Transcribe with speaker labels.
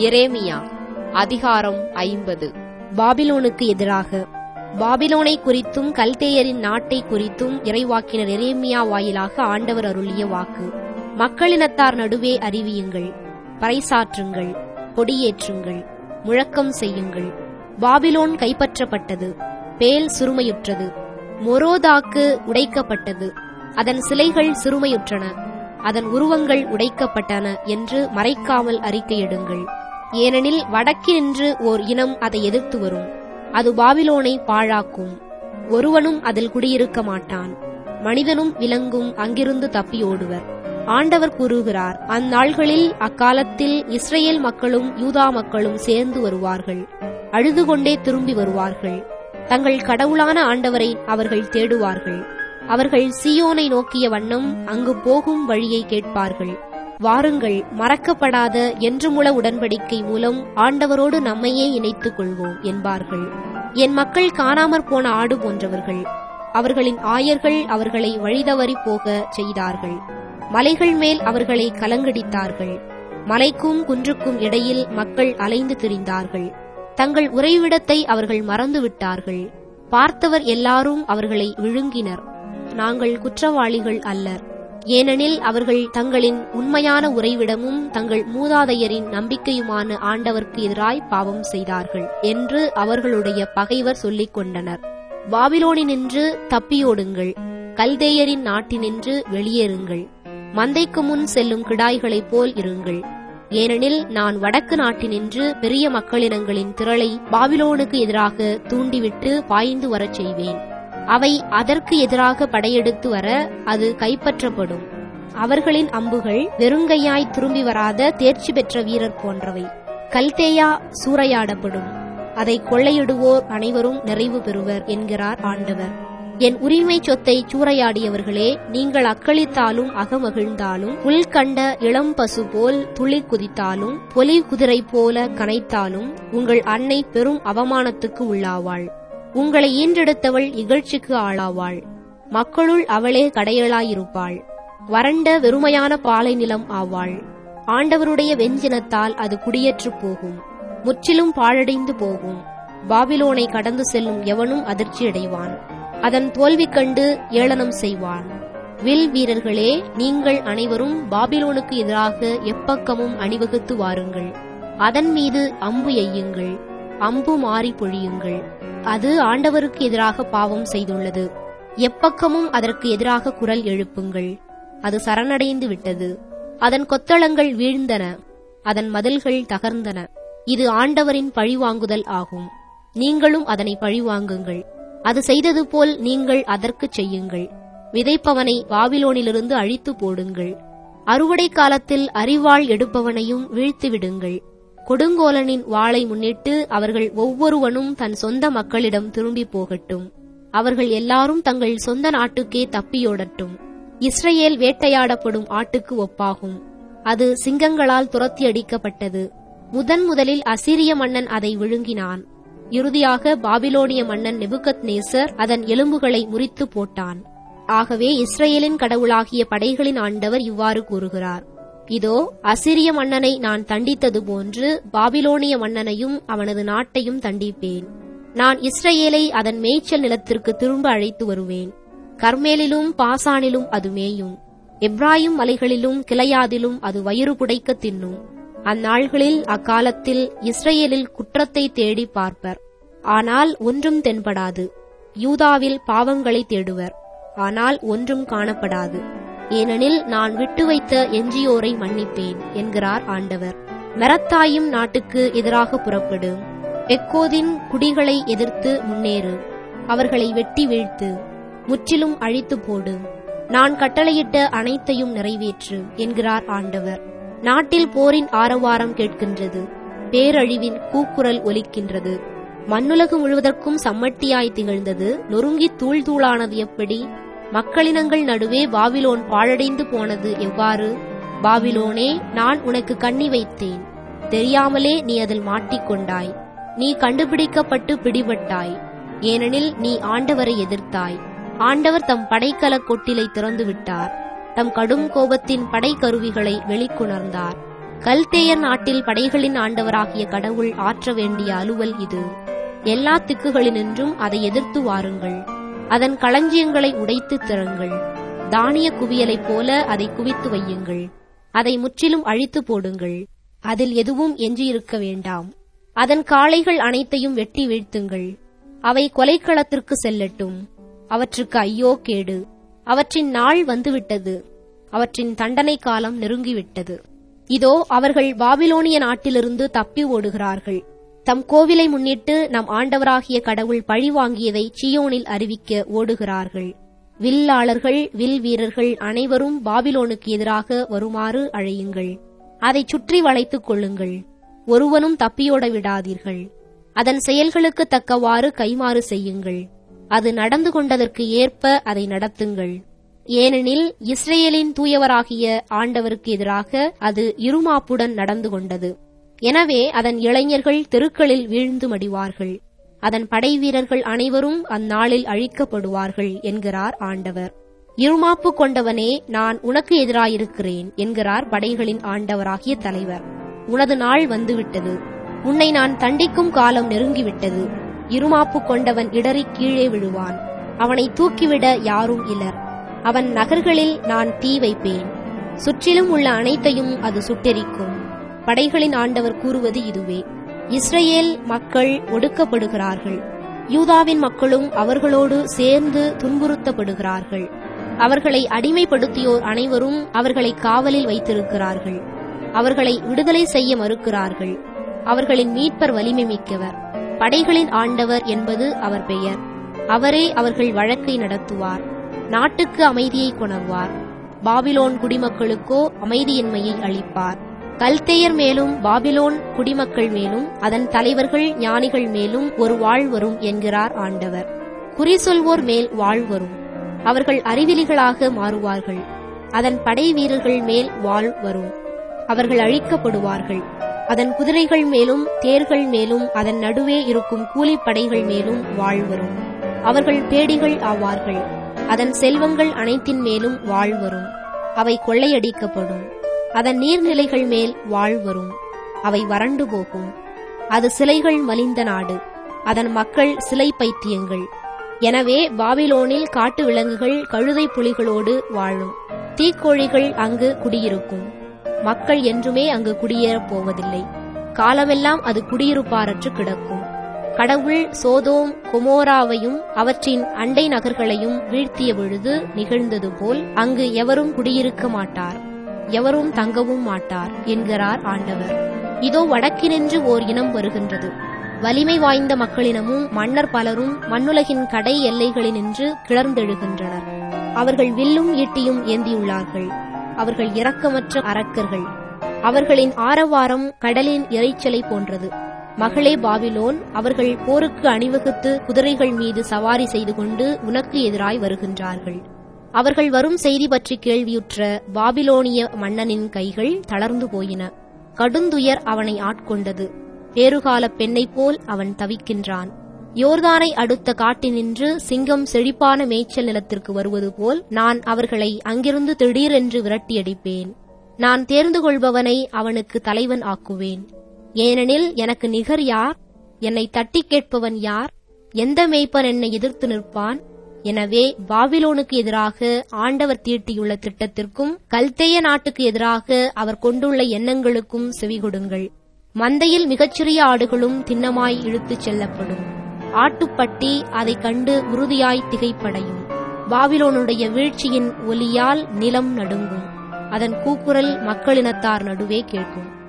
Speaker 1: எரேமியா அதிகாரம் ஐம்பது
Speaker 2: பாபிலோனுக்கு எதிராக பாபிலோனை குறித்தும் கல்தேயரின் நாட்டை குறித்தும் இறைவாக்கினர் எரேமியா வாயிலாக ஆண்டவர் அருளிய வாக்கு மக்களினத்தார் நடுவே அறிவியுங்கள் பறைசாற்றுங்கள் கொடியேற்றுங்கள் முழக்கம் செய்யுங்கள் பாபிலோன் கைப்பற்றப்பட்டது பேல் சிறுமையுற்றது மொரோதாக்கு உடைக்கப்பட்டது அதன் சிலைகள் சிறுமையுற்றன அதன் உருவங்கள் உடைக்கப்பட்டன என்று மறைக்காமல் அறிக்கையிடுங்கள் ஏனெனில் வடக்கினின்று ஓர் இனம் அதை எதிர்த்து வரும் அது பாபிலோனை பாழாக்கும் ஒருவனும் அதில் குடியிருக்க மாட்டான் மனிதனும் விலங்கும் அங்கிருந்து தப்பி ஓடுவர் ஆண்டவர் கூறுகிறார் அந்நாள்களில் அக்காலத்தில் இஸ்ரேல் மக்களும் யூதா மக்களும் சேர்ந்து வருவார்கள் அழுது கொண்டே திரும்பி வருவார்கள் தங்கள் கடவுளான ஆண்டவரை அவர்கள் தேடுவார்கள் அவர்கள் சியோனை நோக்கிய வண்ணம் அங்கு போகும் வழியை கேட்பார்கள் வாருங்கள் மறக்கப்படாத என்றுமுள உடன்படிக்கை மூலம் ஆண்டவரோடு நம்மையே இணைத்துக் கொள்வோம் என்பார்கள் என் மக்கள் காணாமற் போன ஆடு போன்றவர்கள் அவர்களின் ஆயர்கள் அவர்களை வழிதவறி போக செய்தார்கள் மலைகள் மேல் அவர்களை கலங்கடித்தார்கள் மலைக்கும் குன்றுக்கும் இடையில் மக்கள் அலைந்து திரிந்தார்கள் தங்கள் உறைவிடத்தை அவர்கள் மறந்து விட்டார்கள் பார்த்தவர் எல்லாரும் அவர்களை விழுங்கினர் நாங்கள் குற்றவாளிகள் அல்லர் ஏனெனில் அவர்கள் தங்களின் உண்மையான உறைவிடமும் தங்கள் மூதாதையரின் நம்பிக்கையுமான ஆண்டவர்க்கு எதிராய் பாவம் செய்தார்கள் என்று அவர்களுடைய பகைவர் சொல்லிக் கொண்டனர் பாபிலோனினின்று தப்பியோடுங்கள் கல்தேயரின் நாட்டினின்று வெளியேறுங்கள் மந்தைக்கு முன் செல்லும் கிடாய்களைப் போல் இருங்கள் ஏனெனில் நான் வடக்கு நாட்டினின்று பெரிய மக்களினங்களின் திரளை பாபிலோனுக்கு எதிராக தூண்டிவிட்டு பாய்ந்து வரச் செய்வேன் அவை அதற்கு எதிராக படையெடுத்து வர அது கைப்பற்றப்படும் அவர்களின் அம்புகள் வெறுங்கையாய் திரும்பி வராத தேர்ச்சி பெற்ற வீரர் போன்றவை கல்தேயா சூறையாடப்படும் அதை கொள்ளையிடுவோர் அனைவரும் நிறைவு பெறுவர் என்கிறார் ஆண்டவர் என் உரிமை சொத்தை சூறையாடியவர்களே நீங்கள் அக்களித்தாலும் அகமகிழ்ந்தாலும் உள்கண்ட இளம் பசு போல் துளி குதித்தாலும் பொலி குதிரை போல கனைத்தாலும் உங்கள் அன்னை பெரும் அவமானத்துக்கு உள்ளாவாள் உங்களை ஈன்றெடுத்தவள் இகழ்ச்சிக்கு ஆளாவாள் மக்களுள் அவளே கடையளாயிருப்பாள் வறண்ட வெறுமையான பாலை நிலம் ஆவாள் ஆண்டவருடைய வெஞ்சினத்தால் அது குடியேற்று போகும் முற்றிலும் பாழடைந்து போகும் பாபிலோனை கடந்து செல்லும் எவனும் அதிர்ச்சியடைவான் அதன் தோல்வி கண்டு ஏளனம் செய்வான் வில் வீரர்களே நீங்கள் அனைவரும் பாபிலோனுக்கு எதிராக எப்பக்கமும் அணிவகுத்து வாருங்கள் அதன் மீது அம்பு எய்யுங்கள் அம்பு மாறி பொழியுங்கள் அது ஆண்டவருக்கு எதிராக பாவம் செய்துள்ளது எப்பக்கமும் அதற்கு எதிராக குரல் எழுப்புங்கள் அது சரணடைந்து விட்டது அதன் கொத்தளங்கள் வீழ்ந்தன அதன் மதில்கள் தகர்ந்தன இது ஆண்டவரின் பழிவாங்குதல் ஆகும் நீங்களும் அதனை பழிவாங்குங்கள் அது செய்தது போல் நீங்கள் அதற்குச் செய்யுங்கள் விதைப்பவனை பாபிலோனிலிருந்து அழித்து போடுங்கள் அறுவடை காலத்தில் அறிவாள் எடுப்பவனையும் வீழ்த்திவிடுங்கள் கொடுங்கோலனின் வாளை முன்னிட்டு அவர்கள் ஒவ்வொருவனும் தன் சொந்த மக்களிடம் திரும்பி போகட்டும் அவர்கள் எல்லாரும் தங்கள் சொந்த நாட்டுக்கே தப்பியோடட்டும் இஸ்ரேல் வேட்டையாடப்படும் ஆட்டுக்கு ஒப்பாகும் அது சிங்கங்களால் துரத்தி அடிக்கப்பட்டது முதன் முதலில் அசிரிய மன்னன் அதை விழுங்கினான் இறுதியாக பாபிலோனிய மன்னன் நெபுகத் நேசர் அதன் எலும்புகளை முறித்து போட்டான் ஆகவே இஸ்ரேலின் கடவுளாகிய படைகளின் ஆண்டவர் இவ்வாறு கூறுகிறார் இதோ அசிரிய மன்னனை நான் தண்டித்தது போன்று பாபிலோனிய மன்னனையும் அவனது நாட்டையும் தண்டிப்பேன் நான் இஸ்ரேலை அதன் மேய்ச்சல் நிலத்திற்கு திரும்ப அழைத்து வருவேன் கர்மேலிலும் பாசானிலும் அது மேயும் எப்ராயும் மலைகளிலும் கிளையாதிலும் அது வயிறு புடைக்க தின்னும் அந்நாள்களில் அக்காலத்தில் இஸ்ரேலில் குற்றத்தை தேடி பார்ப்பர் ஆனால் ஒன்றும் தென்படாது யூதாவில் பாவங்களை தேடுவர் ஆனால் ஒன்றும் காணப்படாது ஏனெனில் நான் விட்டு வைத்த எஞ்சியோரை மன்னிப்பேன் என்கிறார் ஆண்டவர் மெரத்தாயும் நாட்டுக்கு எதிராக புறப்படு எக்கோதின் குடிகளை எதிர்த்து முன்னேறு அவர்களை வெட்டி வீழ்த்து முற்றிலும் அழித்து போடு நான் கட்டளையிட்ட அனைத்தையும் நிறைவேற்று என்கிறார் ஆண்டவர் நாட்டில் போரின் ஆரவாரம் கேட்கின்றது பேரழிவின் கூக்குரல் ஒலிக்கின்றது மண்ணுலகு முழுவதற்கும் சம்மட்டியாய் திகழ்ந்தது நொறுங்கி தூள் தூளானது எப்படி மக்களினங்கள் நடுவே பாபிலோன் பாழடைந்து போனது எவ்வாறு பாபிலோனே நான் உனக்கு கண்ணி வைத்தேன் தெரியாமலே நீ அதில் மாட்டிக்கொண்டாய் நீ கண்டுபிடிக்கப்பட்டு பிடிபட்டாய் ஏனெனில் நீ ஆண்டவரை எதிர்த்தாய் ஆண்டவர் தம் படைக்கல கொட்டிலை திறந்து விட்டார் தம் கடும் கோபத்தின் படைக்கருவிகளை வெளிக்கொணர்ந்தார் கல்தேயர் நாட்டில் படைகளின் ஆண்டவராகிய கடவுள் ஆற்ற வேண்டிய அலுவல் இது எல்லா திக்குகளினின்றும் அதை எதிர்த்து வாருங்கள் அதன் களஞ்சியங்களை உடைத்து திறங்கள் தானிய குவியலைப் போல அதை குவித்து வையுங்கள் அதை முற்றிலும் அழித்து போடுங்கள் அதில் எதுவும் எஞ்சியிருக்க வேண்டாம் அதன் காளைகள் அனைத்தையும் வெட்டி வீழ்த்துங்கள் அவை கொலைக்களத்திற்கு செல்லட்டும் அவற்றுக்கு ஐயோ கேடு அவற்றின் நாள் வந்துவிட்டது அவற்றின் தண்டனை காலம் நெருங்கிவிட்டது இதோ அவர்கள் பாபிலோனிய நாட்டிலிருந்து தப்பி ஓடுகிறார்கள் தம் கோவிலை முன்னிட்டு நம் ஆண்டவராகிய கடவுள் பழி வாங்கியதை சியோனில் அறிவிக்க ஓடுகிறார்கள் வில்லாளர்கள் வில் வீரர்கள் அனைவரும் பாபிலோனுக்கு எதிராக வருமாறு அழையுங்கள் அதை சுற்றி வளைத்துக் கொள்ளுங்கள் ஒருவனும் தப்பியோட விடாதீர்கள் அதன் செயல்களுக்கு தக்கவாறு கைமாறு செய்யுங்கள் அது நடந்து கொண்டதற்கு ஏற்ப அதை நடத்துங்கள் ஏனெனில் இஸ்ரேலின் தூயவராகிய ஆண்டவருக்கு எதிராக அது இருமாப்புடன் நடந்து கொண்டது எனவே அதன் இளைஞர்கள் தெருக்களில் வீழ்ந்து மடிவார்கள் அதன் படை வீரர்கள் அனைவரும் அந்நாளில் அழிக்கப்படுவார்கள் என்கிறார் ஆண்டவர் இருமாப்பு கொண்டவனே நான் உனக்கு எதிராயிருக்கிறேன் என்கிறார் படைகளின் ஆண்டவராகிய தலைவர் உனது நாள் வந்துவிட்டது உன்னை நான் தண்டிக்கும் காலம் நெருங்கிவிட்டது இருமாப்பு கொண்டவன் இடறி கீழே விழுவான் அவனை தூக்கிவிட யாரும் இலர் அவன் நகர்களில் நான் தீ வைப்பேன் சுற்றிலும் உள்ள அனைத்தையும் அது சுட்டெரிக்கும் படைகளின் ஆண்டவர் கூறுவது இதுவே இஸ்ரேல் மக்கள் ஒடுக்கப்படுகிறார்கள் யூதாவின் மக்களும் அவர்களோடு சேர்ந்து துன்புறுத்தப்படுகிறார்கள் அவர்களை அடிமைப்படுத்தியோர் அனைவரும் அவர்களை காவலில் வைத்திருக்கிறார்கள் அவர்களை விடுதலை செய்ய மறுக்கிறார்கள் அவர்களின் மீட்பர் வலிமை மிக்கவர் படைகளின் ஆண்டவர் என்பது அவர் பெயர் அவரே அவர்கள் வழக்கை நடத்துவார் நாட்டுக்கு அமைதியை கொணர்வார் பாபிலோன் குடிமக்களுக்கோ அமைதியின்மையை அளிப்பார் கல்தேயர் மேலும் பாபிலோன் குடிமக்கள் மேலும் அதன் தலைவர்கள் ஞானிகள் மேலும் ஒரு வாழ் வரும் என்கிறார் ஆண்டவர் குறி சொல்வோர் மேல் வாழ் வரும் அவர்கள் அறிவிலிகளாக மாறுவார்கள் அதன் படை வீரர்கள் மேல் வாழ் வரும் அவர்கள் அழிக்கப்படுவார்கள் அதன் குதிரைகள் மேலும் தேர்கள் மேலும் அதன் நடுவே இருக்கும் கூலிப்படைகள் மேலும் வாழ் வரும் அவர்கள் பேடிகள் ஆவார்கள் அதன் செல்வங்கள் அனைத்தின் மேலும் வாழ் வரும் அவை கொள்ளையடிக்கப்படும் அதன் நீர்நிலைகள் மேல் வாழ் வரும் அவை வறண்டு போகும் அது சிலைகள் மலிந்த நாடு அதன் மக்கள் சிலை பைத்தியங்கள் எனவே பாபிலோனில் காட்டு விலங்குகள் கழுதை புலிகளோடு வாழும் தீக்கோழிகள் அங்கு குடியிருக்கும் மக்கள் என்றுமே அங்கு குடியேறப் போவதில்லை காலமெல்லாம் அது குடியிருப்பாரற்று கிடக்கும் கடவுள் சோதோம் கொமோராவையும் அவற்றின் அண்டை நகர்களையும் வீழ்த்திய பொழுது நிகழ்ந்தது போல் அங்கு எவரும் குடியிருக்க மாட்டார் எவரும் தங்கவும் மாட்டார் என்கிறார் ஆண்டவர் இதோ வடக்கினின்று ஓர் இனம் வருகின்றது வலிமை வாய்ந்த மக்களினமும் மன்னர் பலரும் மண்ணுலகின் கடை எல்லைகளினின்று கிளர்ந்தெழுகின்றனர் அவர்கள் வில்லும் ஈட்டியும் ஏந்தியுள்ளார்கள் அவர்கள் இரக்கமற்ற அரக்கர்கள் அவர்களின் ஆரவாரம் கடலின் இறைச்சலை போன்றது மகளே பாபிலோன் அவர்கள் போருக்கு அணிவகுத்து குதிரைகள் மீது சவாரி செய்து கொண்டு உனக்கு எதிராய் வருகின்றார்கள் அவர்கள் வரும் செய்தி பற்றி கேள்வியுற்ற பாபிலோனிய மன்னனின் கைகள் தளர்ந்து போயின கடுந்துயர் அவனை ஆட்கொண்டது பேறுகால பெண்ணைப் போல் அவன் தவிக்கின்றான் யோர்தானை அடுத்த காட்டினின்று சிங்கம் செழிப்பான மேய்ச்சல் நிலத்திற்கு வருவது போல் நான் அவர்களை அங்கிருந்து திடீரென்று விரட்டியடிப்பேன் நான் தேர்ந்து கொள்பவனை அவனுக்கு தலைவன் ஆக்குவேன் ஏனெனில் எனக்கு நிகர் யார் என்னை தட்டி கேட்பவன் யார் எந்த மேய்ப்பன் என்னை எதிர்த்து நிற்பான் எனவே பாபிலோனுக்கு எதிராக ஆண்டவர் தீட்டியுள்ள திட்டத்திற்கும் கல்தேய நாட்டுக்கு எதிராக அவர் கொண்டுள்ள எண்ணங்களுக்கும் செவிகொடுங்கள் மந்தையில் மிகச்சிறிய ஆடுகளும் திண்ணமாய் இழுத்துச் செல்லப்படும் ஆட்டுப்பட்டி அதைக் கண்டு உறுதியாய் திகைப்படையும் பாபிலோனுடைய வீழ்ச்சியின் ஒலியால் நிலம் நடுங்கும் அதன் கூக்குரல் மக்களினத்தார் நடுவே கேட்கும்